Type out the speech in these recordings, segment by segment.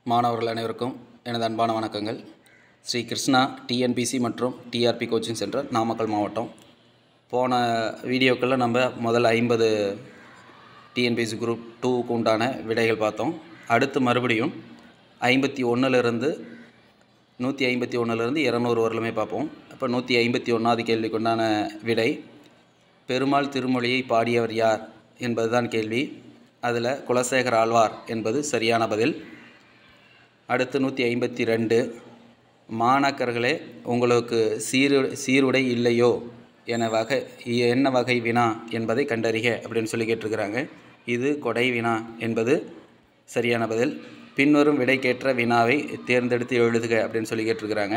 மாணவர்கள் அனைவருக்கும் எனது அன்பான வணக்கங்கள் ஸ்ரீ கிருஷ்ணா டிஎன்பிசி மற்றும் டிஆர்பி கோச்சிங் சென்டர் நாமக்கல் மாவட்டம் போன வீடியோக்களில் நம்ம முதல் ஐம்பது டிஎன்பிசி குரூப் டூவுக்கு உண்டான விடைகள் பார்த்தோம் அடுத்து மறுபடியும் ஐம்பத்தி ஒன்றுலேருந்து நூற்றி ஐம்பத்தி ஒன்றுலேருந்து இரநூறு வரலுமே பார்ப்போம் அப்போ நூற்றி ஐம்பத்தி ஒன்றாவது கேள்விக்கு உண்டான விடை பெருமாள் திருமொழியை பாடியவர் யார் என்பதுதான் கேள்வி அதில் குலசேகர ஆழ்வார் என்பது சரியான பதில் அடுத்து நூற்றி ஐம்பத்தி ரெண்டு மாணாக்கர்களே உங்களுக்கு சீரு சீருடை இல்லையோ என வகை என்ன வகை வினா என்பதை கண்டறிக அப்படின்னு சொல்லி கேட்டிருக்கிறாங்க இது கொடை வினா என்பது சரியான பதில் பின்வரும் விடைக்கேற்ற வினாவை தேர்ந்தெடுத்து எழுதுக அப்படின்னு சொல்லி கேட்டிருக்கிறாங்க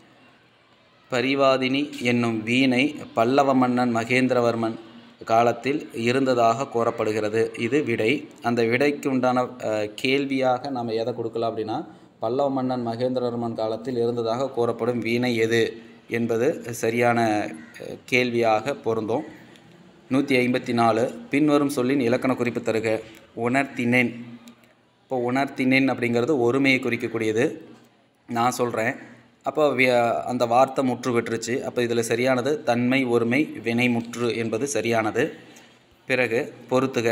பரிவாதினி என்னும் வீணை பல்லவ மன்னன் மகேந்திரவர்மன் காலத்தில் இருந்ததாக கூறப்படுகிறது இது விடை அந்த விடைக்கு உண்டான அஹ், கேள்வியாக நம்ம எதை கொடுக்கலாம் அப்படின்னா பல்லவ மன்னன் மகேந்திரவர்மன் காலத்தில் இருந்ததாக கூறப்படும் வீணை எது என்பது சரியான அஹ், கேள்வியாக பொருந்தும் நூற்றி ஐம்பத்தி நாலு பின்வரும் சொல்லின் இலக்கண குறிப்பு தருக உணர்த்தினேன் இப்போ உணர்த்தினேன் அப்படிங்கிறது ஒருமையை குறிக்கக்கூடியது நான் சொல்கிறேன் அப்போ வி- அந்த வார்த்தை முற்று பெற்றுச்சு அப்போ இதில் சரியானது தன்மை ஒருமை வினை முற்று என்பது சரியானது பிறகு பொறுத்துக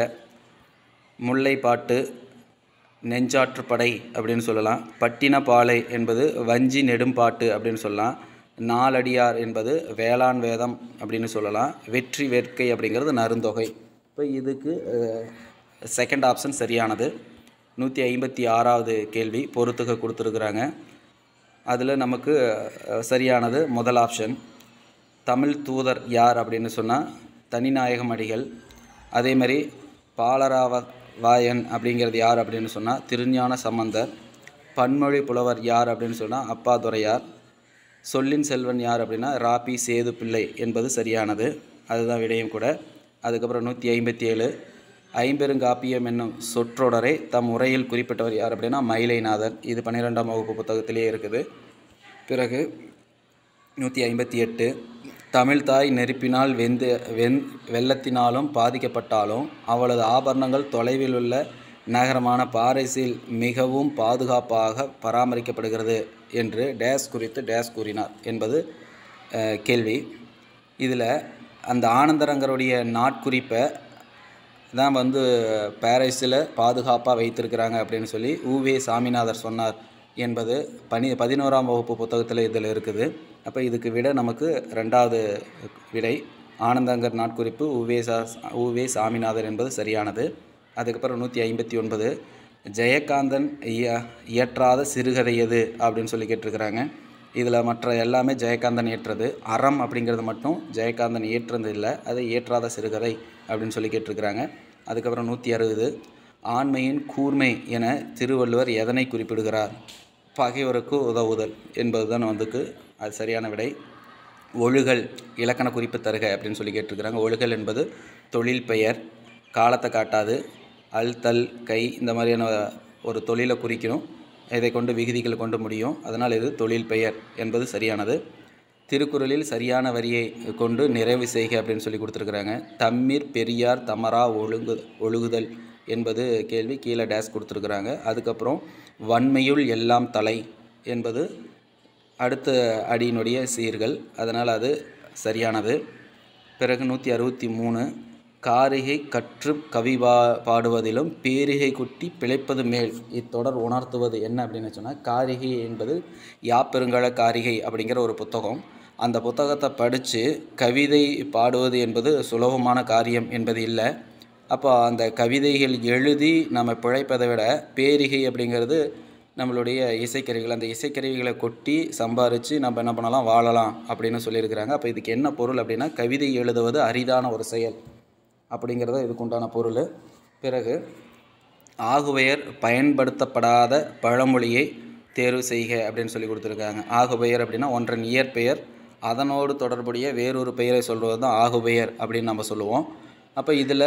முல்லைப்பாட்டு நெஞ்சாற்றுப்படை அப்படின்னு சொல்லலாம் பட்டினப்பாலை என்பது வஞ்சி நெடும்பாட்டு அப்படின்னு சொல்லலாம் நாலடியார் என்பது வேளாண் வேதம் அப்படின்னு சொல்லலாம் வெற்றி வேட்கை அப்படிங்கிறது நருந்தொகை இப்போ இதுக்கு செகண்ட் ஆப்ஷன் சரியானது நூற்றி ஐம்பத்தி ஆறாவது கேள்வி பொறுத்துக கொடுத்துருக்குறாங்க அதில் நமக்கு அஹ், சரியானது முதல் ஆப்ஷன் தமிழ் தூதர் யார் அப்படின்னு சொன்னால் தனிநாயகம் அடிகள் அதே மாதிரி பாலராவ வாயன் அப்படிங்கிறது யார் அப்படின்னு சொன்னால் திருஞான சம்பந்தர் பன்மொழி புலவர் யார் அப்படின்னு சொன்னால் அப்பாதுரையார் சொல்லின் செல்வன் யார் அப்படின்னா ராபி சேது பிள்ளை என்பது சரியானது அதுதான் விடையும் கூட அதுக்கப்புறம் நூற்றி ஐம்பத்தி ஏழு ஐம்பெருங்காப்பியம் என்னும் சொற்றொடரை தம் உரையில் குறிப்பிட்டவர் யார் அப்படின்னா மயிலைநாதன் இது பன்னிரெண்டாம் வகுப்பு புத்தகத்திலே இருக்குது பிறகு நூற்றி ஐம்பத்தி எட்டு தமிழ் தாய் நெருப்பினால் வெந்து வெந் வெள்ளத்தினாலும் பாதிக்கப்பட்டாலும் அவளது ஆபரணங்கள் தொலைவில் உள்ள நகரமான பாரிஸில் மிகவும் பாதுகாப்பாக பராமரிக்கப்படுகிறது என்று டேஸ் குறித்து டேஸ் கூறினார் என்பது அஹ், கேள்வி இதில் அந்த ஆனந்தரங்கருடைய நாட்குறிப்பை தான் வந்து பாரிஸில் பாதுகாப்பாக வைத்திருக்கிறாங்க அப்படின்னு சொல்லி உவே சாமிநாதர் சொன்னார் என்பது பனி பதினோராம் வகுப்பு புத்தகத்தில் இதில் இருக்குது அப்போ இதுக்கு விட நமக்கு ரெண்டாவது விடை ஆனந்தங்கர் நாட்குறிப்பு உவே சா உவே சாமிநாதர் என்பது சரியானது அதுக்கப்புறம் நூற்றி ஐம்பத்தி ஒன்பது ஜெயகாந்தன் இய இயற்றாத சிறுகதை எது அப்படின்னு சொல்லி கேட்டிருக்கிறாங்க இதில் மற்ற எல்லாமே ஜெயகாந்தன் இயற்றது அறம் அப்படிங்கிறது மட்டும் ஜெயகாந்தன் இயற்றது இல்லை அது இயற்றாத சிறுகதை அப்படின்னு சொல்லி கேட்டிருக்கிறாங்க அதுக்கப்புறம் நூற்றி அறுபது ஆண்மையின் கூர்மை என திருவள்ளுவர் எதனை குறிப்பிடுகிறார் பகைவருக்கு உதவுதல் என்பதுதான் வந்துக்கு அது சரியான விடை ஒழுகல் இலக்கண குறிப்பு தருக அப்படின்னு சொல்லி கேட்டிருக்கிறாங்க ஒழுகல் என்பது தொழில் பெயர் காலத்தை காட்டாது அல் தல் கை இந்த மாதிரியான ஒரு தொழிலை குறிக்கணும் இதை கொண்டு விகுதிகள் கொண்டு முடியும் அதனால் இது தொழில் பெயர் என்பது சரியானது திருக்குறளில் சரியான வரியை கொண்டு நிறைவு செய்க அப்படின்னு சொல்லி கொடுத்துருக்குறாங்க தம்மீர் பெரியார் தமரா ஒழுங்கு ஒழுகுதல் என்பது கேள்வி கீழே டேஸ் கொடுத்துருக்குறாங்க அதுக்கப்புறம் வன்மையுள் எல்லாம் தலை என்பது அடுத்த அடியினுடைய சீர்கள் அதனால் அது சரியானது பிறகு நூற்றி அறுபத்தி மூணு காரிகை கற்று கவி பா பாடுவதிலும் பேரிகை குட்டி பிழைப்பது மேல் இத்தொடர் உணர்த்துவது என்ன அப்படின்னு சொன்னால் காரிகை என்பது யாப்பெருங்கல காரிகை அப்படிங்கிற ஒரு புத்தகம் அந்த புத்தகத்தை படித்து கவிதை பாடுவது என்பது சுலபமான காரியம் என்பது இல்லை அப்போ அந்த கவிதைகள் எழுதி நம்ம பிழைப்பதை விட பேரிகை அப்படிங்கிறது நம்மளுடைய இசைக்கருவிகள் அந்த இசைக்கருவிகளை கொட்டி சம்பாரித்து நம்ம என்ன பண்ணலாம் வாழலாம் அப்படின்னு சொல்லியிருக்கிறாங்க அப்போ இதுக்கு என்ன பொருள் அப்படின்னா கவிதை எழுதுவது அரிதான ஒரு செயல் அப்படிங்கிறத இதுக்கு உண்டான பொருள் பிறகு ஆகுபெயர் பயன்படுத்தப்படாத பழமொழியை தேர்வு செய்க அப்படின்னு சொல்லி கொடுத்துருக்காங்க ஆகுபெயர் அப்படின்னா ஒன்றன் இயற்பெயர் அதனோடு தொடர்புடைய வேறொரு பெயரை சொல்வது தான் ஆகுபெயர் அப்படின்னு நம்ம சொல்லுவோம் அப்போ இதில்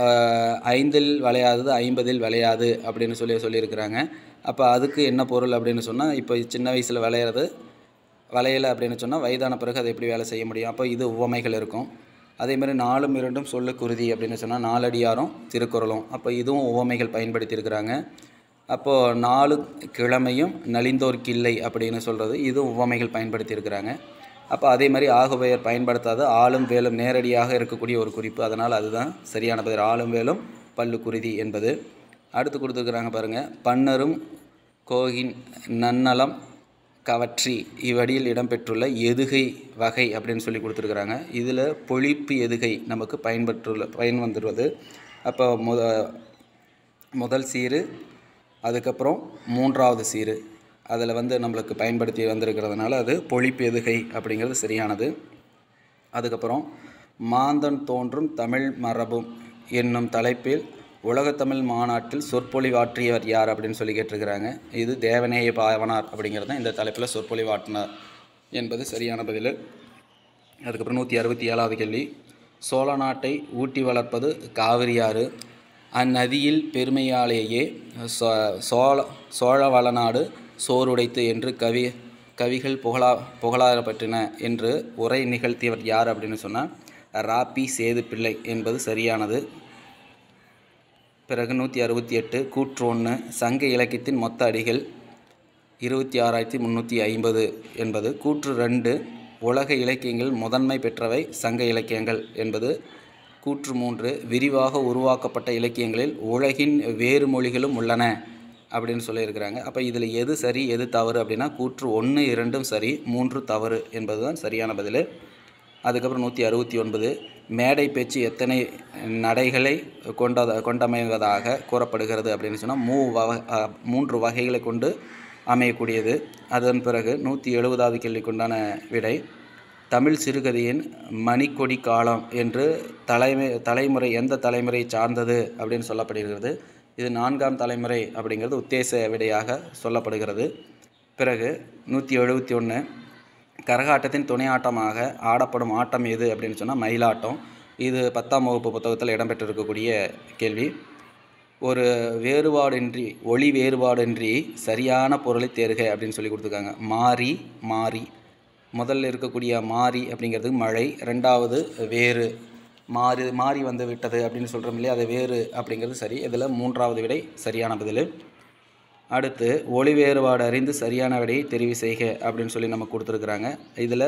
ஐந்தில் விளையாதது ஐம்பதில் விளையாது அப்படின்னு சொல்லி சொல்லியிருக்கிறாங்க அப்போ அதுக்கு என்ன பொருள் அப்படின்னு சொன்னால் இப்போ சின்ன வயசில் விளையிறது விளையலை அப்படின்னு சொன்னால் வயதான பிறகு அதை எப்படி வேலை செய்ய முடியும் அப்போ இது உவமைகள் இருக்கும் அதே மாதிரி நாலும் இரண்டும் சொல்லுக்குருதி அப்படின்னு சொன்னால் நாலடியாரும் திருக்குறளும் அப்போ இதுவும் உவமைகள் பயன்படுத்தியிருக்கிறாங்க அப்போது நாலு கிழமையும் நலிந்தோர்க்கில்லை அப்படின்னு சொல்கிறது இது உவமைகள் பயன்படுத்தியிருக்கிறாங்க அப்போ அதே மாதிரி ஆகுபெயர் பயன்படுத்தாத ஆளும் வேலும் நேரடியாக இருக்கக்கூடிய ஒரு குறிப்பு அதனால் அதுதான் சரியான பெயர் ஆளும் வேலும் பல்லு குருதி என்பது அடுத்து கொடுத்துருக்குறாங்க பாருங்கள் பன்னரும் கோகின் நன்னலம் கவற்றி இவ்வடியில் இடம்பெற்றுள்ள எதுகை வகை அப்படின்னு சொல்லி கொடுத்துருக்குறாங்க இதில் பொழிப்பு எதுகை நமக்கு பயன்பெற்றுள்ள பயன் வந்துடுவது அப்போ முத முதல் சீரு அதுக்கப்புறம் மூன்றாவது சீரு அதில் வந்து நம்மளுக்கு பயன்படுத்தி வந்திருக்கிறதுனால அது பொழிப்பு எதுகை அப்படிங்கிறது சரியானது அதுக்கப்புறம் மாந்தன் தோன்றும் தமிழ் மரபும் என்னும் தலைப்பில் உலகத்தமிழ் மாநாட்டில் சொற்பொழிவாற்றியவர் யார் அப்படின்னு சொல்லி கேட்டிருக்கிறாங்க இது தேவநேய பாவனார் அப்படிங்கிறது தான் இந்த தலைப்பில் சொற்பொழிவாற்றினார் என்பது சரியான பதில் அதுக்கப்புறம் நூற்றி அறுபத்தி ஏழாவது கேள்வி சோழ நாட்டை ஊட்டி வளர்ப்பது காவிரியாறு அந்நதியில் பெருமையாலேயே சோ சோழ சோழ வளநாடு சோறுடைத்து என்று கவி கவிகள் புகழா புகழாரப்பற்றின என்று உரை நிகழ்த்தியவர் யார் அப்படின்னு சொன்னால் ராப்பி சேது பிள்ளை என்பது சரியானது பிறகு நூற்றி அறுபத்தி எட்டு கூற்று ஒன்று சங்க இலக்கியத்தின் மொத்த அடிகள் இருபத்தி ஆறாயிரத்தி முந்நூற்றி ஐம்பது என்பது கூற்று ரெண்டு உலக இலக்கியங்கள் முதன்மை பெற்றவை சங்க இலக்கியங்கள் என்பது கூற்று மூன்று விரிவாக உருவாக்கப்பட்ட இலக்கியங்களில் உலகின் வேறு மொழிகளும் உள்ளன அப்படின்னு சொல்லியிருக்கிறாங்க அப்போ இதில் எது சரி எது தவறு அப்படின்னா கூற்று ஒன்று இரண்டும் சரி மூன்று தவறு என்பது தான் சரியான பதில் அதுக்கப்புறம் நூற்றி அறுபத்தி ஒன்பது மேடை பேச்சு எத்தனை நடைகளை கொண்டத கொண்டமைவதாக கூறப்படுகிறது அப்படின்னு சொன்னால் மூ வகை அஹ், மூன்று வகைகளை கொண்டு அமையக்கூடியது அதன் பிறகு நூற்றி எழுபதாவது கேள்விக்குண்டான விடை தமிழ் சிறுகதையின் மணிக்கொடி காலம் என்று தலைமை தலைமுறை எந்த தலைமுறை சார்ந்தது அப்படின்னு சொல்லப்படுகிறது இது நான்காம் தலைமுறை அப்படிங்கிறது உத்தேச விடையாக சொல்லப்படுகிறது பிறகு நூற்றி எழுபத்தி ஒன்று கரகாட்டத்தின் துணை ஆட்டமாக ஆடப்படும் ஆட்டம் எது அப்படின்னு சொன்னால் மயிலாட்டம் இது பத்தாம் வகுப்பு புத்தகத்தில் இடம்பெற்றிருக்கக்கூடிய கேள்வி ஒரு வேறுபாடின்றி ஒளி வேறுபாடின்றி சரியான பொருளை தேர்க அப்படின்னு சொல்லி கொடுத்துருக்காங்க மாறி மாறி முதல்ல இருக்கக்கூடிய மாறி அப்படிங்கிறது மழை ரெண்டாவது வேறு மாறி மாறி வந்து விட்டது அப்படின்னு சொல்கிறோம் இல்லையா அது வேறு அப்படிங்கிறது சரி இதில் மூன்றாவது விடை சரியான பதில் அடுத்து ஒளி வேறுபாடு அறிந்து சரியான விடையை தெரிவு செய்க அப்படின்னு சொல்லி நமக்கு கொடுத்துருக்குறாங்க இதில்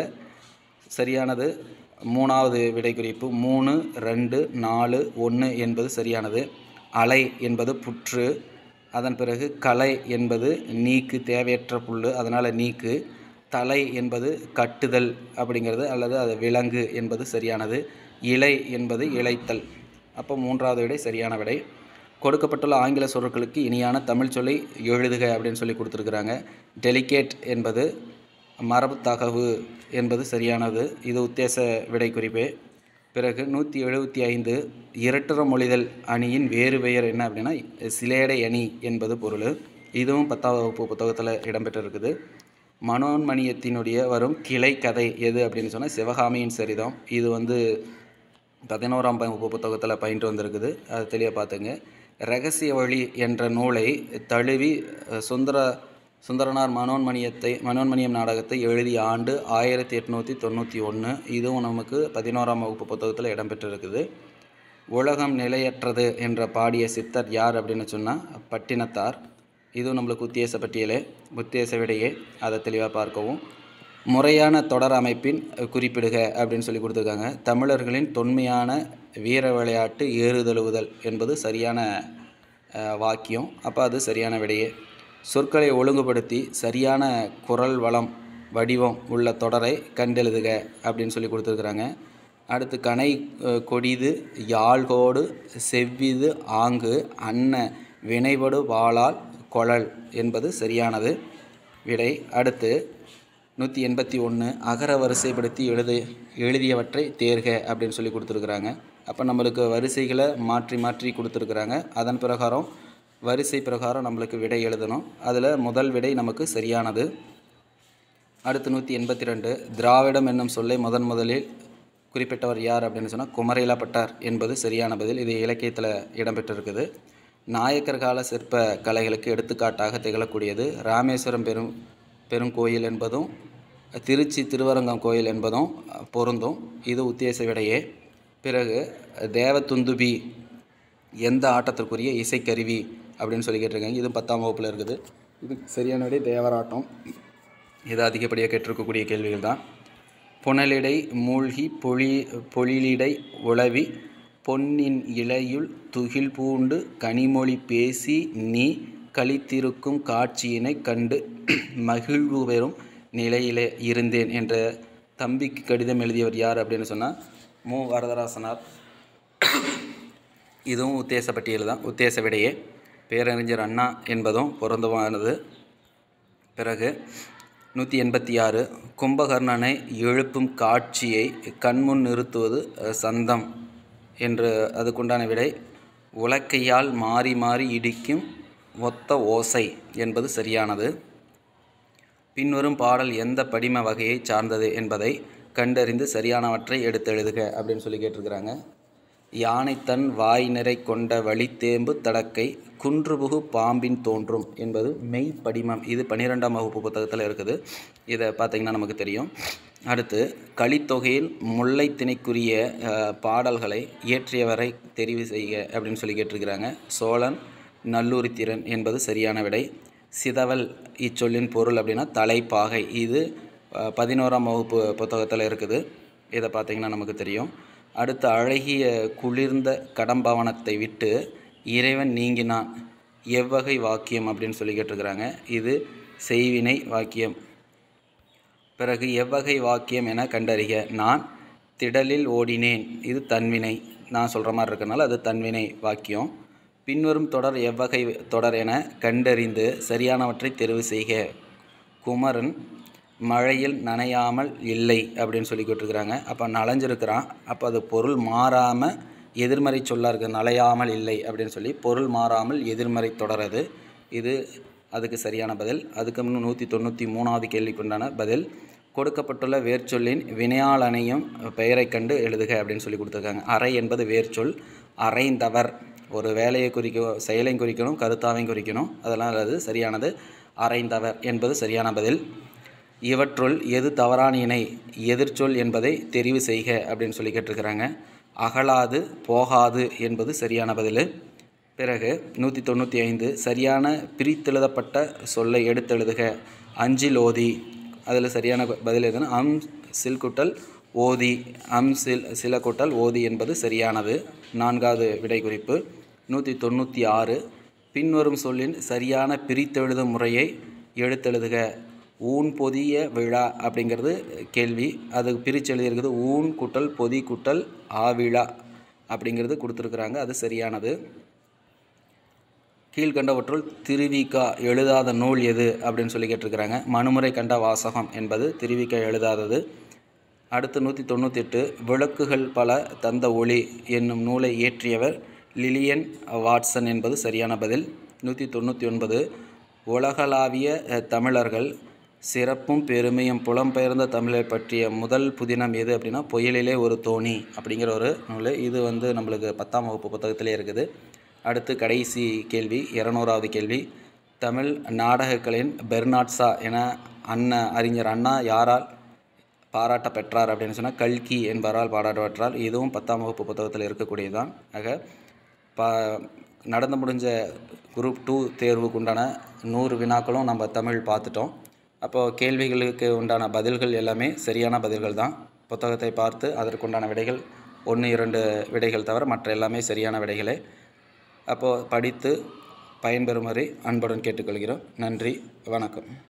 சரியானது மூணாவது விடை குறிப்பு மூணு ரெண்டு நாலு ஒன்று என்பது சரியானது அலை என்பது புற்று அதன் பிறகு கலை என்பது நீக்கு தேவையற்ற புல் அதனால் நீக்கு தலை என்பது கட்டுதல் அப்படிங்கிறது அல்லது அது விலங்கு என்பது சரியானது இலை என்பது இளைத்தல் அப்போ மூன்றாவது விடை சரியான விடை கொடுக்கப்பட்டுள்ள ஆங்கில சொற்களுக்கு இனியான தமிழ் சொல்லை எழுதுக அப்படின்னு சொல்லி கொடுத்துருக்குறாங்க டெலிகேட் என்பது மரபு தகவு என்பது சரியானது இது உத்தேச விடை குறிப்பே பிறகு நூற்றி எழுபத்தி ஐந்து இரட்டுற மொழிதல் அணியின் வேறு பெயர் என்ன அப்படின்னா சிலேடை அணி என்பது பொருள் இதுவும் பத்தாம் வகுப்பு புத்தகத்தில் இடம்பெற்றிருக்குது மனோன்மணியத்தினுடைய வரும் கிளை கதை எது அப்படின்னு சொன்னால் சிவகாமியின் சரிதம் இது வந்து பதினோராம் வகுப்பு புத்தகத்தில் பயின்று வந்திருக்குது அது தெளிவாக பார்த்துங்க ரகசிய வழி என்ற நூலை தழுவி அஹ், சுந்தர சுந்தரனார் மனோன்மணியத்தை மனோன்மணியம் நாடகத்தை எழுதிய ஆண்டு ஆயிரத்தி எட்நூற்றி தொண்ணூற்றி ஒன்று இதுவும் நமக்கு பதினோராம் வகுப்பு புத்தகத்தில் இடம்பெற்றிருக்குது உலகம் நிலையற்றது என்ற பாடிய சித்தர் யார் அப்படின்னு சொன்னால் பட்டினத்தார் இதுவும் நம்மளுக்கு உத்தேச பட்டியலே உத்தேச விடையே அதை தெளிவாக பார்க்கவும் முறையான தொடர் அமைப்பின் குறிப்பிடுக அப்படின்னு சொல்லி கொடுத்துருக்காங்க தமிழர்களின் தொன்மையான வீர விளையாட்டு ஏறுதழுவுதல் என்பது சரியான அஹ், வாக்கியம் அப்போ அது சரியான விடையே சொற்களை ஒழுங்குபடுத்தி சரியான குரல் வளம் வடிவம் உள்ள தொடரை கண்டெழுதுக அப்படின்னு சொல்லி கொடுத்துருக்குறாங்க அடுத்து கனை அஹ், கொடிது யாழ்கோடு செவ்விது ஆங்கு அன்ன வினைபடு வாளால் கொழல் என்பது சரியானது விடை அடுத்து நூற்றி எண்பத்தி ஒன்று அகர வரிசைப்படுத்தி எழுது எழுதியவற்றை தேர்க அப்படின்னு சொல்லி கொடுத்துருக்குறாங்க அப்போ நம்மளுக்கு வரிசைகளை மாற்றி மாற்றி கொடுத்துருக்குறாங்க அதன் பிரகாரம் வரிசை பிரகாரம் நம்மளுக்கு விடை எழுதணும் அதில் முதல் விடை நமக்கு சரியானது அடுத்து நூற்றி எண்பத்தி ரெண்டு திராவிடம் என்னும் சொல்லை முதன் முதலில் குறிப்பிட்டவர் யார் அப்படின்னு சொன்னால் குமரேலப்பட்டார் என்பது சரியான பதில் இது இலக்கியத்தில் இடம்பெற்றிருக்குது நாயக்கர் கால சிற்ப கலைகளுக்கு எடுத்துக்காட்டாக திகழக்கூடியது ராமேஸ்வரம் பெரும் பெருங்கோயில் என்பதும் திருச்சி திருவரங்கம் கோயில் என்பதும் அஹ், பொருந்தும் இது உத்தேச விடையே பிறகு தேவதுந்துபி எந்த ஆட்டத்திற்குரிய இசைக்கருவி அப்படின்னு சொல்லி கேட்டிருக்காங்க இதுவும் பத்தாம் வகுப்பில் இருக்குது இது சரியான விடை தேவராட்டம் இது அதிகப்படியாக கேட்டிருக்கக்கூடிய கேள்விகள் தான் புனலிடை மூழ்கி பொழி பொழிலிடை உளவி பொன்னின் இலையுள் துகில் பூண்டு கனிமொழி பேசி நீ கழித்திருக்கும் காட்சியினை கண்டு மகிழ்வு பெறும் நிலையிலே இருந்தேன் என்ற தம்பிக்கு கடிதம் எழுதியவர் யார் அப்படின்னு சொன்னால் மு வரதராசனார் இதுவும் உத்தேச பட்டியல் தான் உத்தேச விடையே பேரறிஞர் அண்ணா என்பதும் பொருந்தமானது பிறகு நூற்றி எண்பத்தி ஆறு கும்பகர்ணனை எழுப்பும் காட்சியை கண்முன் நிறுத்துவது அஹ், சந்தம் என்று அதுக்குண்டான விடை உலக்கையால் மாறி மாறி இடிக்கும் ஒத்த ஓசை என்பது சரியானது பின்வரும் பாடல் எந்த படிம வகையை சார்ந்தது என்பதை கண்டறிந்து சரியானவற்றை எடுத்தெழுதுக அப்படின்னு சொல்லி கேட்டிருக்கிறாங்க யானை தன் வாய் நிறை கொண்ட வழித்தேம்பு தடக்கை குன்றுபுகு பாம்பின் தோன்றும் என்பது மெய் படிமம் இது பன்னிரெண்டாம் வகுப்பு புத்தகத்தில் இருக்குது இதை பார்த்தீங்கன்னா நமக்கு தெரியும் அடுத்து கலித்தொகையில் முல்லை திணைக்குரிய அஹ், பாடல்களை இயற்றியவரை தெரிவு செய்க அப்படின்னு சொல்லி கேட்டிருக்கிறாங்க சோழன் நல்லூரித்திறன் என்பது சரியான விடை சிதவல் இச்சொல்லின் பொருள் அப்படின்னா தலைப்பாகை இது அஹ், பதினோராம் வகுப்பு புத்தகத்தில் இருக்குது இதை பார்த்தீங்கன்னா நமக்கு தெரியும் அடுத்து அழகிய குளிர்ந்த கடம்பவனத்தை விட்டு இறைவன் நீங்கினான் எவ்வகை வாக்கியம் அப்படின்னு சொல்லி கேட்டிருக்கிறாங்க இது செய்வினை வாக்கியம் பிறகு எவ்வகை வாக்கியம் என கண்டறிக நான் திடலில் ஓடினேன் இது தன்வினை நான் சொல்கிற மாதிரி இருக்கனால அது தன்வினை வாக்கியம் பின்வரும் தொடர் எவ்வகை தொடர் என கண்டறிந்து சரியானவற்றை தெரிவு செய்க குமரன் மழையில் நனையாமல் இல்லை அப்படின்னு சொல்லி கேட்டிருக்கிறாங்க அப்போ நனைஞ்சிருக்கிறான் அப்போ அது பொருள் மாறாமல் எதிர்மறை சொல்லா இருக்குது நலையாமல் இல்லை அப்படின்னு சொல்லி பொருள் மாறாமல் எதிர்மறை தொடரது இது அதுக்கு சரியான பதில் அதுக்கு முன்னும் நூற்றி தொண்ணூற்றி மூணாவது கேள்விக்குண்டான பதில் கொடுக்கப்பட்டுள்ள வேர்ச்சொல்லின் வினையாளனையும் பெயரை கண்டு எழுதுக அப்படின்னு சொல்லி கொடுத்துருக்காங்க அறை என்பது வேர்ச்சொல் அறைந்தவர் ஒரு வேலையை குறிக்க செயலையும் குறிக்கணும் கருத்தாவையும் குறிக்கணும் அதெல்லாம் அது சரியானது அறைந்தவர் என்பது சரியான பதில் இவற்றுள் எது தவறான இணை எதிர்ச்சொல் என்பதை தெரிவு செய்க அப்படின்னு சொல்லி கேட்டிருக்கிறாங்க அகலாது போகாது என்பது சரியான பதில் பிறகு நூற்றி தொண்ணூற்றி ஐந்து சரியான பிரித்தெழுதப்பட்ட சொல்லை எடுத்தெழுதுக அஞ்சில் ஓதி அதில் சரியான ப- பதில் எதுனா அம் சில் குட்டல் ஓதி அம் சில் சில குட்டல் ஓதி என்பது சரியானது நான்காவது விடை குறிப்பு நூற்றி தொண்ணூற்றி ஆறு பின்வரும் சொல்லின் சரியான பிரித்தெழுதும் முறையை எடுத்தெழுதுக ஊன் பொதிய விழா அப்படிங்கிறது கேள்வி அது பிரித்து எழுதியிருக்குது ஊன் குட்டல் பொதி குட்டல் ஆவிழா அப்படிங்கிறது கொடுத்துருக்குறாங்க அது சரியானது கீழ்கண்டவற்றுள் திருவிகா எழுதாத நூல் எது அப்படின்னு சொல்லி கேட்டிருக்கிறாங்க மனுமுறை கண்ட வாசகம் என்பது திருவிகா எழுதாதது அடுத்து நூற்றி தொண்ணூத்தெட்டு விளக்குகள் பல தந்த ஒளி என்னும் நூலை இயற்றியவர் லிலியன் வாட்சன் என்பது சரியான பதில் நூற்றி தொண்ணூற்றி ஒன்பது உலகளாவிய அஹ், தமிழர்கள் சிறப்பும் பெருமையும் புலம்பெயர்ந்த தமிழை பற்றிய முதல் புதினம் எது அப்படின்னா புயலிலே ஒரு தோணி அப்படிங்கிற ஒரு நூல் இது வந்து நம்மளுக்கு பத்தாம் வகுப்பு புத்தகத்திலே இருக்குது அடுத்து கடைசி கேள்வி இரநூறாவது கேள்வி தமிழ் நாடகக்கலையின் பெர்னாட்ஸா என அண்ணா அறிஞர் அண்ணா யாரால் பாராட்ட பெற்றார் அப்படின்னு சொன்னால் கல்கி என்பவரால் பாராட்ட பெற்றார் இதுவும் பத்தாம் வகுப்பு புத்தகத்தில் இருக்கக்கூடியதுதான் ஆக பா நடந்து முடிஞ்ச குரூப் டூ தேர்வுக்கு உண்டான நூறு வினாக்களும் நம்ம தமிழ் பார்த்துட்டோம் அப்போது கேள்விகளுக்கு உண்டான பதில்கள் எல்லாமே சரியான பதில்கள் தான் புத்தகத்தை பார்த்து அதற்குண்டான விடைகள் ஒன்று இரண்டு விடைகள் தவிர மற்ற எல்லாமே சரியான விடைகளே அப்போது படித்து பயன்பெறுமாறு அன்புடன் கேட்டுக்கொள்கிறோம் நன்றி வணக்கம்